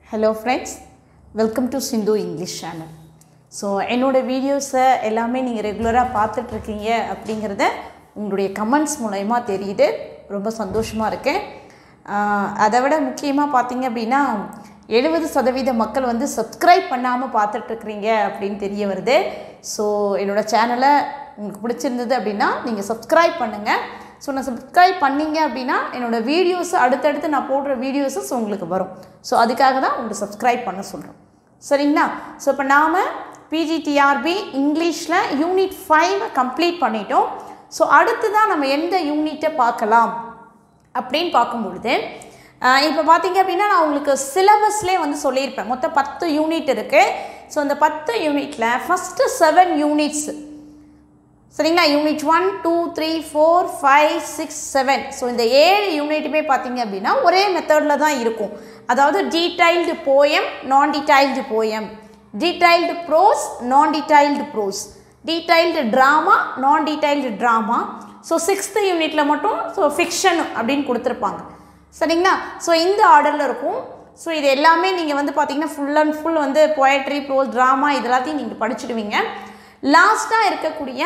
hello friends welcome to Sindhu English channel so என்னோடய வீடியோஸை எல்லாமே நீங்கள் ரெகுலராக பார்த்துட்ருக்கீங்க அப்படிங்கிறத உங்களுடைய கமெண்ட்ஸ் மூலயமா தெரியுது ரொம்ப சந்தோஷமாக இருக்கேன் ஆஹ் அதை விட முக்கியமாக பார்த்தீங்க அப்படின்னா எழுபது சதவீத மக்கள் வந்து சப்ஸ்கிரைப் பண்ணாமல் பார்த்துட்ருக்குறீங்க அப்படின்னு தெரிய வருது ஸோ என்னோடய சேனலை உங்களுக்கு பிடிச்சிருந்தது அப்படின்னா நீங்கள் சப்ஸ்கிரைப் பண்ணுங்கள் ஸோ நான் சப்ஸ்கிரைப் பண்ணீங்க அப்படின்னா என்னோடய வீடியோஸ் அடுத்தடுத்து நான் போடுற வீடியோஸஸ் உங்களுக்கு வரும் ஸோ அதுக்காக தான் உங்களுக்கு சப்ஸ்கிரைப் பண்ண சொல்கிறோம் சரிங்களா ஸோ இப்போ நாம் பிஜிடிஆர்பி இங்கிலீஷில் யூனிட் ஃபைவ் கம்ப்ளீட் பண்ணிட்டோம் ஸோ அடுத்து தான் நம்ம எந்த யூனிட்டை பார்க்கலாம் அப்படின்னு பார்க்கும்பொழுது இப்போ பார்த்தீங்க அப்படின்னா நான் உங்களுக்கு சிலபஸ்லேயே வந்து சொல்லியிருப்பேன் மொத்தம் பத்து யூனிட் இருக்குது ஸோ அந்த பத்து யூனிட்டில் ஃபஸ்ட்டு செவன் யூனிட்ஸ் சரிங்களா unit one two three four five six seven so இந்த ஏழு யூனிட்டுமே பார்த்தீங்க அப்படின்னா ஒரே மெத்தடில் தான் இருக்கும் அதாவது detailed poem non detailed poem detailed prose non detailed prose detailed drama non detailed drama so sixth யூனிட்டில் மட்டும் ஸோ ஃபிக்ஷன் அப்படின்னு கொடுத்துருப்பாங்க சரிங்களா ஸோ இந்த ஆர்டரில் இருக்கும் ஸோ இது எல்லாமே நீங்கள் வந்து பார்த்தீங்கன்னா ஃபுல் அண்ட் ஃபுல் வந்து போயட்ரி ப்ரோஸ் ட்ராமா இது எல்லாத்தையும் நீங்கள் படிச்சுடுவீங்க லாஸ்ட்டாக இருக்கக்கூடிய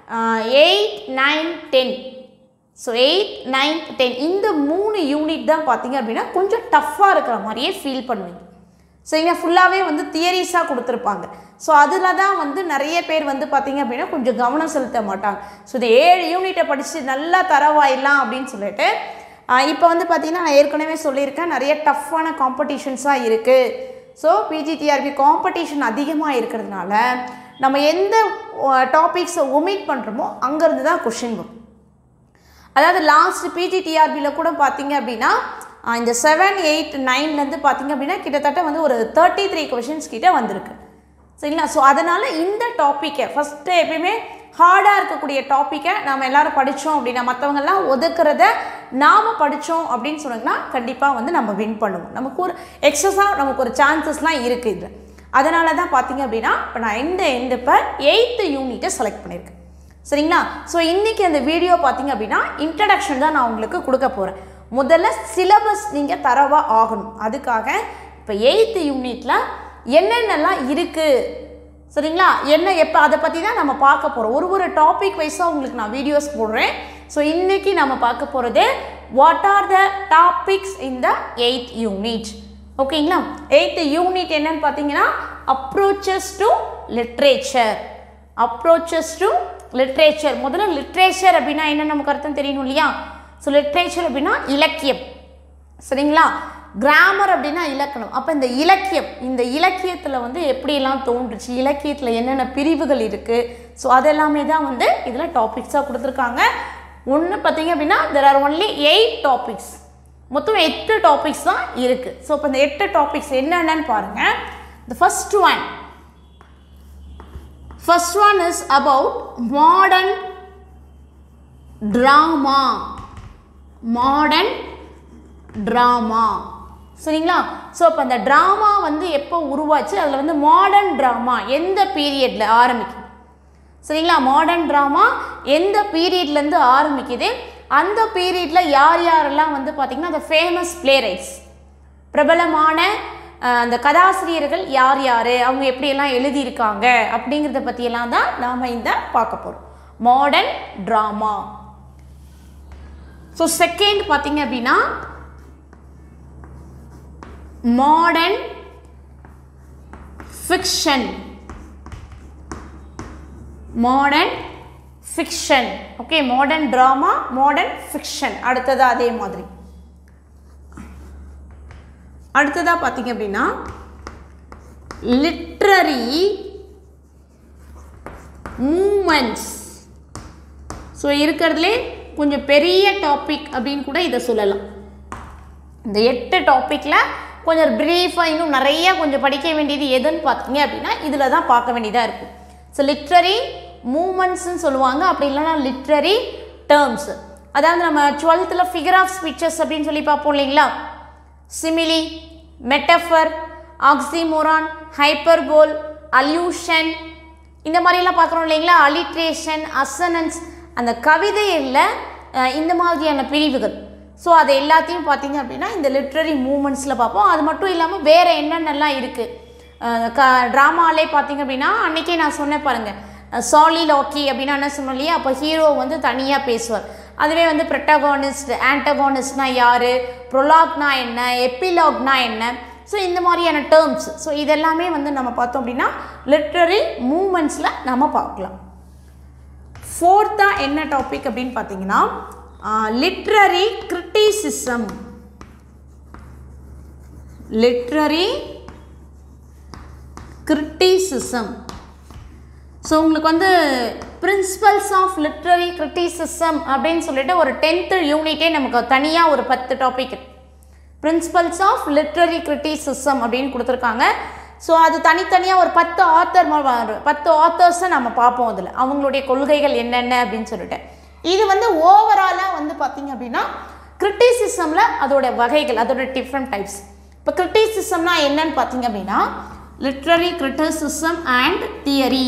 eight nine ten so eight nine ten இந்த மூணு யூனிட் தான் பார்த்தீங்க அப்படின்னா கொஞ்சம் டஃப்பாக இருக்கிற மாதிரியே ஃபீல் பண்ணுவீங்க சரிங்களா ஃபுல்லாகவே வந்து தியரிஸாக கொடுத்துருப்பாங்க ஸோ அதில் தான் வந்து நிறைய பேர் வந்து பார்த்தீங்க அப்படின்னா கொஞ்சம் கவனம் செலுத்த மாட்டாங்க ஸோ இந்த ஏழு யூனிட்டை படித்து நல்லா தரவாயிடலாம் அப்படின்னு சொல்லிட்டு இப்போ வந்து பார்த்தீங்கன்னா நான் ஏற்கனவே சொல்லியிருக்கேன் நிறைய டஃப்பான காம்படிஷன்ஸாக இருக்குது ஸோ பிஜிடிஆர்பி காம்படிஷன் அதிகமாக இருக்கிறதுனால நம்ம எந்த டாபிக்ஸை ஒமிட் பண்ணுறோமோ அங்கேருந்து தான் கொஷின் வரும் அதாவது லாஸ்ட் பிஜிடிஆர்பியில் கூட பார்த்தீங்க அப்படின்னா இந்த செவன் எயிட் நைன்லேருந்து பார்த்தீங்க அப்படின்னா கிட்டத்தட்ட வந்து ஒரு தேர்ட்டி த்ரீ கொஷின்ஸ் கிட்டே வந்திருக்கு சரிங்களா ஸோ அதனால் இந்த டாப்பிக்கை ஃபஸ்ட்டு எப்பயுமே ஹார்டாக இருக்கக்கூடிய டாப்பிக்கை நாம் எல்லோரும் படித்தோம் அப்படின்னா மற்றவங்கெல்லாம் ஒதுக்குறத நாம் படித்தோம் அப்படின்னு சொன்னோங்கன்னா கண்டிப்பாக வந்து நம்ம வின் பண்ணுவோம் நமக்கு ஒரு எக்ஸஸாக நமக்கு ஒரு சான்சஸ்லாம் இருக்குது இதில் அதனால தான் பார்த்தீங்க அப்படின்னா இப்போ நான் இந்த இந்த இப்போ எயித்து யூனிட்டை செலக்ட் பண்ணியிருக்கேன் சரிங்களா ஸோ இன்றைக்கி அந்த வீடியோ பார்த்தீங்க அப்படின்னா இன்ட்ரடக்ஷன் தான் நான் உங்களுக்கு கொடுக்க போகிறேன் முதல்ல சிலபஸ் நீங்கள் தரவாக ஆகணும் அதுக்காக இப்போ எயித்து யூனிட்டில் என்னென்னலாம் இருக்குது சரிங்களா என்ன எப்போ அதை பற்றி தான் நம்ம பார்க்க போகிறோம் ஒரு ஒரு டாபிக் வைஸாக உங்களுக்கு நான் வீடியோஸ் போடுறேன் ஸோ இன்றைக்கி நம்ம பார்க்க போகிறது what are the topics in the eighth unit ஓகேங்களா எயித்து யூனிட் என்னன்னு பார்த்தீங்கன்னா approaches to literature approaches to literature முதல்ல லிட்ரேச்சர் அப்படின்னா என்ன நமக்கு அர்த்தம் தெரியணும் இல்லையா ஸோ லிட்ரேச்சர் அப்படின்னா இலக்கியம் சரிங்களா கிராமர் அப்படின்னா இலக்கணம் அப்போ இந்த இலக்கியம் இந்த இலக்கியத்தில் வந்து எப்படியெல்லாம் தோன்றுச்சு இலக்கியத்தில் என்னென்ன பிரிவுகள் இருக்குது ஸோ அதெல்லாமே தான் வந்து இதில் டாபிக்ஸாக கொடுத்துருக்காங்க ஒன்று பார்த்தீங்க அப்படின்னா there are only eight topics மொத்தம் எட்டு டாபிக்ஸ் தான் இருக்குது ஸோ இப்போ இந்த எட்டு டாபிக்ஸ் என்னென்னு பாருங்கள் the first one first one is about modern drama modern drama சரிங்களா ஸோ இப்போ அந்த ட்ராமா வந்து எப்போ உருவாச்சு அதில் வந்து மாடர்ன் ட்ராமா எந்த பீரியடில் ஆரம்பிக்குது சரிங்களா மாடர்ன் ட்ராமா எந்த பீரியட்லேருந்து ஆரம்பிக்குது அந்த பீரியடில் யார் யாரெல்லாம் வந்து பார்த்திங்கன்னா அந்த ஃபேமஸ் பிளேரைட்ஸ் பிரபலமான அந்த கதாசிரியர்கள் யார் யார் அவங்க எப்படியெல்லாம் எழுதியிருக்காங்க அப்படிங்கிறத பற்றியெல்லாம் தான் நாம் இந்த பார்க்க போகிறோம் மாடர்ன் ட்ராமா ஸோ செகண்ட் பார்த்தீங்க அப்படின்னா modern fiction modern fiction okay modern drama modern fiction அடுத்தது அதே மாதிரி அடுத்ததாக பார்த்தீங்க அப்படின்னா லிட்ரரி மூமெண்ட்ஸ் ஸோ இருக்கிறதுலே கொஞ்சம் பெரிய டாபிக் அப்படின்னு கூட இதை சொல்லலாம் இந்த எட்டு டாப்பிக்கில் கொஞ்சம் ப்ரீஃபாக இன்னும் நிறைய கொஞ்சம் படிக்க வேண்டியது எதுன்னு பார்த்தீங்க அப்படின்னா இதில் தான் பார்க்க வேண்டியதாக இருக்கும் ஸோ லிட்ரரி மூமெண்ட்ஸ்ன்னு சொல்லுவாங்க அப்படி இல்லைன்னா லிட்ரரி டேர்ம்ஸ் அதாவது நம்ம டுவெல்த்தில் ஃபிகர் ஆஃப் ஸ்பீச்சஸ் அப்படின்னு சொல்லி பார்ப்போம் இல்லைங்களா simile metaphor oxymoron hyperbole allusion இந்த மாதிரிலாம் பார்க்குறோம் இல்லைங்களா அலிட்ரேஷன் அசனன்ஸ் அந்த கவிதையில் இந்த மாதிரியான பிரிவுகள் ஸோ அது எல்லாத்தையும் பார்த்தீங்க அப்படின்னா இந்த லிட்ரரி மூமெண்ட்ஸில் பார்ப்போம் அது மட்டும் இல்லாமல் வேறு என்னென்னலாம் இருக்குது க ட்ராமாலே பார்த்தீங்க அப்படின்னா அன்றைக்கே நான் சொன்னேன் பாருங்கள் சாலி லாக்கி அப்படின்னா என்ன சொன்னோம் இல்லையா அப்போ ஹீரோ வந்து தனியாக பேசுவார் அதுவே வந்து ப்ரொட்டகானிஸ்ட் ஆன்டகானிஸ்ட்னா யார் ப்ரொலாக்னா என்ன எப்பிலாக்னா என்ன ஸோ இந்த மாதிரியான டேர்ம்ஸ் ஸோ இதெல்லாமே வந்து நம்ம பார்த்தோம் அப்படின்னா லிட்ரரி மூமெண்ட்ஸில் நம்ம பார்க்கலாம் ஃபோர்த்தாக என்ன டாபிக் அப்படின்னு பார்த்தீங்கன்னா literary criticism literary criticism so உங்களுக்கு வந்து பிரின்சிபல்ஸ் ஆஃப் லிட்ரரி கிரிட்டிசிசம் அப்படின்னு சொல்லிட்டு ஒரு டென்த்து யூனிட்டே நமக்கு தனியாக ஒரு பத்து topic principles of literary criticism அப்படின்னு கொடுத்துருக்காங்க ஸோ அது தனித்தனியாக ஒரு பத்து ஆத்தர் பத்து ஆத்தர்ஸை நம்ம பார்ப்போம் அதில் அவங்களுடைய கொள்கைகள் என்னென்ன அப்படின்னு சொல்லிட்டு இது வந்து ஓவராலாக வந்து பார்த்தீங்க அப்படின்னா கிரிட்டிசிசமில் அதோட வகைகள் அதோட டிஃப்ரெண்ட் டைப்ஸ் இப்போ கிரிட்டிசிசம்னா என்னன்னு பார்த்தீங்க அப்படின்னா லிட்ரரி கிரிட்டிசிசம் அண்ட் தியரி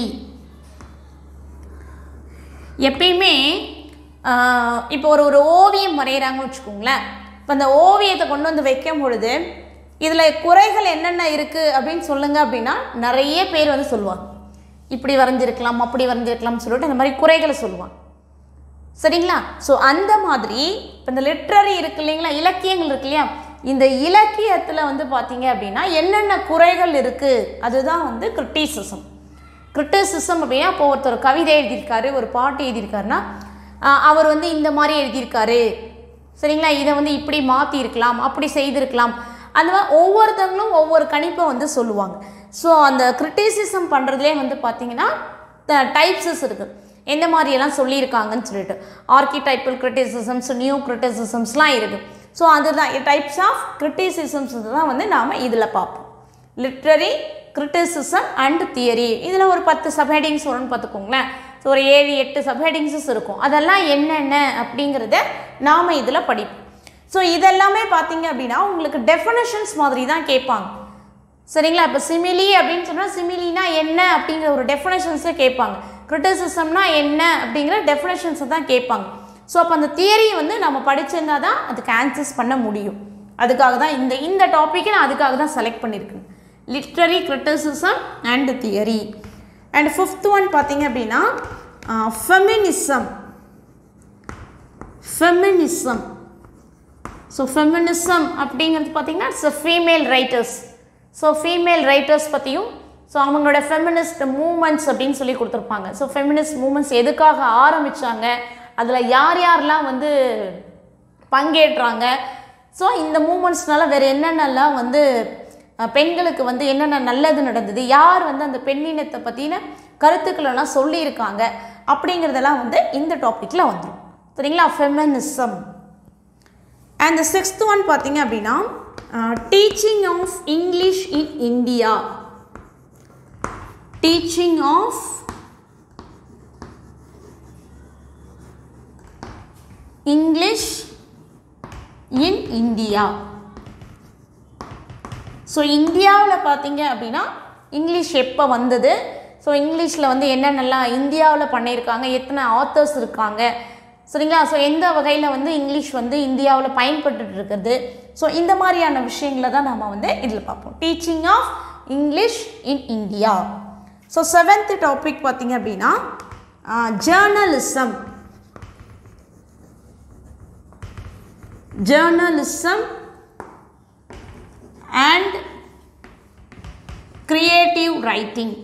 எப்பயுமே இப்போ ஒரு ஒரு ஓவியம் வரைகிறாங்கன்னு வச்சுக்கோங்களேன் இப்போ அந்த ஓவியத்தை கொண்டு வந்து வைக்கும் பொழுது இதில் குறைகள் என்னென்ன இருக்குது அப்படின்னு சொல்லுங்க அப்படின்னா நிறைய பேர் வந்து சொல்லுவாங்க இப்படி வரைஞ்சிருக்கலாம் அப்படி வரைஞ்சிருக்கலாம்னு சொல்லிட்டு அந்த மாதிரி குறைகளை சொல்லுவாங்க சரிங்களா ஸோ அந்த மாதிரி இப்போ இந்த லிட்ரரி இருக்கு இல்லைங்களா இலக்கியங்கள் இருக்கு இல்லையா இந்த இலக்கியத்தில் வந்து பார்த்தீங்க அப்படின்னா என்னென்ன குறைகள் இருக்குது அதுதான் வந்து கிரிட்டிசிசம் கிரிட்டிசிசம் அப்படின்னா இப்போ ஒருத்தர் கவிதை எழுதியிருக்காரு ஒரு பாட்டு எழுதியிருக்காருன்னா அவர் வந்து இந்த மாதிரி எழுதியிருக்காரு சரிங்களா இதை வந்து இப்படி மாற்றிருக்கலாம் அப்படி செய்திருக்கலாம் அந்த மாதிரி ஒவ்வொருத்தவங்களும் ஒவ்வொரு கணிப்பை வந்து சொல்லுவாங்க ஸோ அந்த கிரிட்டிசிசம் பண்ணுறதுலே வந்து பார்த்தீங்கன்னா டைப்ஸஸ் இருக்குது எந்த மாதிரியெல்லாம் சொல்லியிருக்காங்கன்னு சொல்லிட்டு ஆர்கிடைப்பல் கிரிட்டிசிசம்ஸ் நியூ கிரிட்டிசிசம்ஸ்லாம் இருக்குது ஸோ அதுதான் டைப்ஸ் ஆஃப் கிரிட்டிசிசம்ஸ் தான் வந்து நாம் இதில் பார்ப்போம் லிட்ரரி கிரிட்டிசிசம் அண்ட் தியரி இதில் ஒரு பத்து சப்ஹெடிங்ஸ் வரும்னு பார்த்துக்கோங்களேன் ஸோ ஒரு ஏழு எட்டு சப்ஹெடிங்ஸஸ் இருக்கும் அதெல்லாம் என்னென்ன அப்படிங்கிறத நாம் இதில் படிப்போம் ஸோ இதெல்லாமே பார்த்தீங்க அப்படின்னா உங்களுக்கு டெஃபனேஷன்ஸ் மாதிரி தான் கேட்பாங்க சரிங்களா இப்போ சிமிலி அப்படின்னு சொன்னால் சிமிலினா என்ன அப்படிங்கிற ஒரு டெஃபனேஷன்ஸை கேட்பாங்க கிரிட்டிசிசம்னா என்ன அப்படிங்கிற டெஃபனேஷன்ஸை தான் கேட்பாங்க ஸோ அப்போ அந்த தியரியை வந்து நம்ம படிச்சிருந்தா தான் அதுக்கு ஆன்சர்ஸ் பண்ண முடியும் அதுக்காக தான் இந்த இந்த டாப்பிக்கை நான் அதுக்காக தான் செலக்ட் பண்ணியிருக்கேன் literary criticism and theory and fifth one பார்த்தீங்க அப்படின்னா ஃபெமினிசம் ஃபெமினிசம் ஸோ ஃபெமினிசம் அப்படிங்கிறது பார்த்தீங்கன்னா it's female writers so female writers பற்றியும் ஸோ அவங்களோட ஃபெமினிஸ்ட் மூமெண்ட்ஸ் அப்படின்னு சொல்லி கொடுத்துருப்பாங்க ஸோ ஃபெமினிஸ்ட் மூமெண்ட்ஸ் எதுக்காக ஆரம்பித்தாங்க அதில் யார் யாரெல்லாம் வந்து பங்கேற்றாங்க ஸோ இந்த மூமெண்ட்ஸ்னால வேறு என்னென்னலாம் வந்து பெண்களுக்கு வந்து என்னென்ன நல்லது நடந்தது யார் வந்து அந்த பெண்ணினத்தை பற்றின கருத்துக்களெல்லாம் சொல்லியிருக்காங்க அப்படிங்கிறதெல்லாம் வந்து இந்த டாப்பிக்கில் வந்துடும் சரிங்களா feminism and the sixth one பார்த்தீங்க அப்படின்னா teaching of English in India teaching of English in India so இந்தியாவில் பார்த்தீங்க அப்படின்னா இங்கிலீஷ் எப்போ வந்தது ஸோ இங்கிலீஷில் வந்து என்னென்னலாம் இந்தியாவில் பண்ணியிருக்காங்க எத்தனை ஆத்தர்ஸ் இருக்காங்க சரிங்களா ஸோ எந்த வகையில் வந்து இங்கிலீஷ் வந்து இந்தியாவில் பயன்பட்டு இருக்கிறது ஸோ இந்த மாதிரியான விஷயங்களை தான் நம்ம வந்து இதில் பார்ப்போம் teaching of English in India so seventh topic பார்த்தீங்க அப்படின்னா journalism journalism and creative writing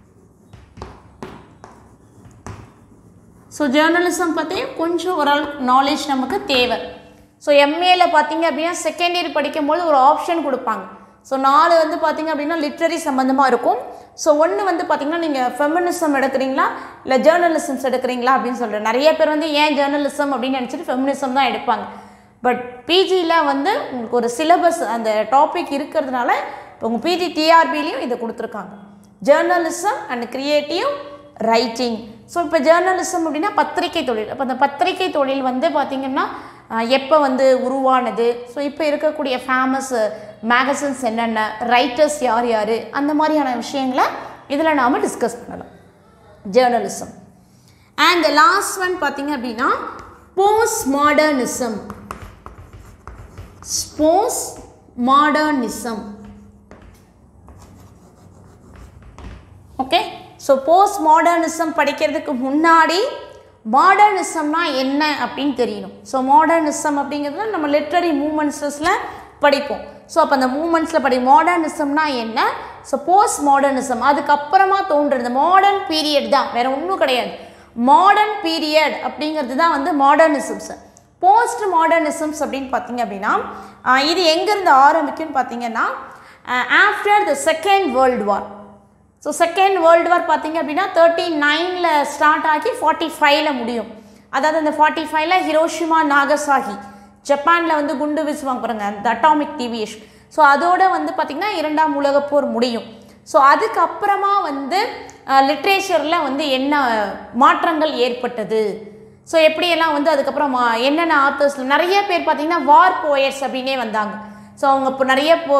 so journalism பற்றி கொஞ்சம் ஒரு நாலேஜ் நமக்கு தேவை ஸோ எம்ஏல பார்த்தீங்க அப்படின்னா செகண்ட் இயர் படிக்கும்போது ஒரு ஆப்ஷன் கொடுப்பாங்க ஸோ நாலு வந்து பார்த்தீங்க அப்படின்னா லிட்ரரி சம்மந்தமாக இருக்கும் ஸோ ஒன்று வந்து பார்த்தீங்கன்னா நீங்கள் ஃபெமினிசம் எடுக்கிறீங்களா இல்லை ஜேர்னலிசம்ஸ் எடுக்கிறீங்களா அப்படின்னு சொல்லிட்டு நிறைய பேர் வந்து ஏன் ஜேர்னலிசம் அப்படின்னு நினச்சிட்டு ஃபெமினிசம் தான் எடுப்பாங்க பட் பிஜியில் வந்து உங்களுக்கு ஒரு சிலபஸ் அந்த டாபிக் இருக்கிறதுனால இப்போ உங்கள் பிஜி டிஆர்பிலையும் இதை கொடுத்துருக்காங்க journalism and creative writing so இப்போ ஜேர்னலிசம் அப்படின்னா பத்திரிகை தொழில் அப்போ அந்த பத்திரிகை தொழில் வந்து பார்த்திங்கன்னா எப்போ வந்து உருவானது ஸோ இப்போ இருக்கக்கூடிய ஃபேமஸ் மேகசின்ஸ் என்னென்ன ரைட்டர்ஸ் யார் யார் அந்த மாதிரியான விஷயங்களை இதில் நாம் டிஸ்கஸ் பண்ணலாம் ஜேர்னலிசம் அண்ட் லாஸ்ட் ஒன் பார்த்திங்க அப்படின்னா போஸ்ட் மாடர்னிசம் ஸ்போஸ் modernism okay so post modernism படிக்கிறதுக்கு முன்னாடி மாடர்னிசம்னா என்ன அப்படின்னு தெரியணும் ஸோ மாடர்னிசம் அப்படிங்கிறதுல நம்ம லிட்ரரி மூமெண்ட்ஸஸில் படிப்போம் ஸோ அப்போ அந்த மூமெண்ட்ஸில் படி மாடர்னிசம்னா என்ன ஸோ போஸ்ட் மாடர்னிசம் அதுக்கப்புறமா தோன்றுறது மாடர்ன் பீரியட் தான் வேறு ஒன்றும் கிடையாது மாடர்ன் பீரியட் அப்படிங்கிறது தான் வந்து மாடர்னிசம்ஸ் போஸ்ட் மாடர்னிசம்ஸ் அப்படின்னு பார்த்தீங்க அப்படின்னா ஆஹ் இது எங்கேருந்து ஆரம்பிக்கும்னு பார்த்தீங்கன்னா after the second world war so second world war பார்த்தீங்க அப்படின்னா தேர்ட்டி நைனில் ஸ்டார்ட் ஆகி ஃபார்ட்டி ஃபைவ்ல முடியும் அதாவது அந்த ஃபார்ட்டி ஃபைவ்ல ஹிரோஷிமா நாகசாகி ஜப்பானில் வந்து குண்டு வீசுவாங்க பாருங்க அந்த அட்டாமிக் டிவியேஷன் ஸோ அதோட வந்து பார்த்திங்கன்னா இரண்டாம் உலகப் போர் முடியும் ஸோ அதுக்கப்புறமா வந்து லிட்ரேச்சரில் வந்து என்ன மாற்றங்கள் ஏற்பட்டது ஸோ எப்படியெல்லாம் வந்து அதுக்கப்புறம் மா- என்னென்ன ஆத்தர்ஸில் நிறைய பேர் பார்த்தீங்கன்னா வார் போயட்ஸ் அப்படின்னே வந்தாங்க ஸோ அவங்க இப்போ நிறைய போ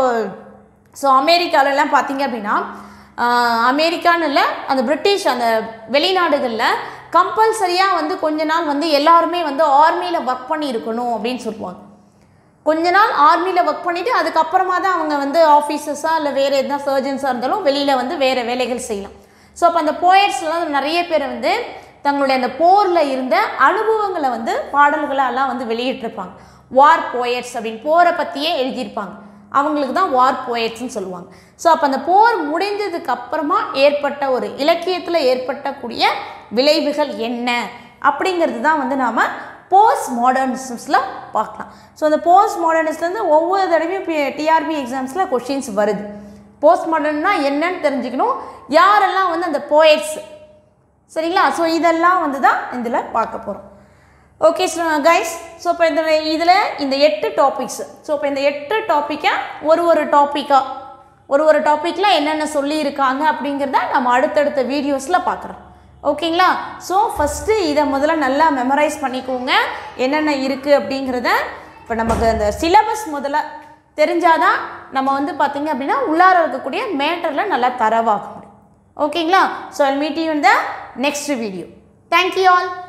ஸோ அமெரிக்காலலாம் பார்த்தீங்க அப்படின்னா ஆஹ், அமெரிக்கான்னு இல்லை அந்த பிரிட்டிஷ் அந்த வெளிநாடுகளில் கம்பல்சரியாக வந்து கொஞ்ச நாள் வந்து எல்லாருமே வந்து ஆர்மியில் ஒர்க் பண்ணி இருக்கணும் அப்படின்னு சொல்லுவாங்க கொஞ்ச நாள் ஆர்மியில் ஒர்க் பண்ணிவிட்டு அதுக்கப்புறமா தான் அவங்க வந்து ஆஃபீஸர்ஸாக இல்லை வேறு எதுனா சர்ஜன்ஸாக இருந்தாலும் வெளியில் வந்து வேறு வேலைகள் செய்யலாம் ஸோ அப்போ அந்த போயட்ஸ்லாம் நிறைய பேர் வந்து தங்களுடைய அந்த போரில் இருந்த அனுபவங்களை வந்து பாடல்களெல்லாம் வந்து வெளியிட்டிருப்பாங்க வார் போயட்ஸ் அப்படின்னு போரை பற்றியே எழுதியிருப்பாங்க அவங்களுக்கு தான் வார் போயட்ஸ்னு சொல்லுவாங்க ஸோ அப்போ அந்த போர் முடிஞ்சதுக்கு அப்புறமா ஏற்பட்ட ஒரு இலக்கியத்தில் ஏற்பட்டக்கூடிய விளைவுகள் என்ன அப்படிங்கிறது தான் வந்து நாம் போஸ்ட் மாடர்னிசம்ஸில் பார்க்கலாம் ஸோ அந்த போஸ்ட் மாடர்னிஸ்ட்லேருந்து ஒவ்வொரு தடவையும் டிஆர்பி எக்ஸாம்ஸில் கொஷின்ஸ் வருது போஸ்ட் மாடர்ன்னா என்னன்னு தெரிஞ்சுக்கணும் யாரெல்லாம் வந்து அந்த போயட்ஸ் சரிங்களா ஸோ இதெல்லாம் வந்து தான் இதில் பார்க்க போகிறோம் ஓகே கைஸ் ஸோ இப்போ இந்த இதில் இந்த எட்டு டாபிக்ஸ் ஸோ இப்போ இந்த எட்டு டாப்பிக்கை ஒரு ஒரு டாப்பிக்காக ஒரு ஒரு டாப்பிக்கில் என்னென்ன சொல்லியிருக்காங்க அப்படிங்கிறத நம்ம அடுத்தடுத்த வீடியோஸில் பார்க்குறோம் ஓகேங்களா ஸோ ஃபஸ்ட்டு இதை முதல்ல நல்லா மெமரைஸ் பண்ணிக்கோங்க என்னென்ன இருக்குது அப்படிங்கிறத இப்போ நமக்கு அந்த சிலபஸ் முதல்ல தெரிஞ்சாதான் நம்ம வந்து பார்த்திங்க அப்படின்னா உள்ளார இருக்கக்கூடிய மேட்டரில் நல்லா தரவாக முடியும் ஓகேங்களா so I meet you in the next video thank you all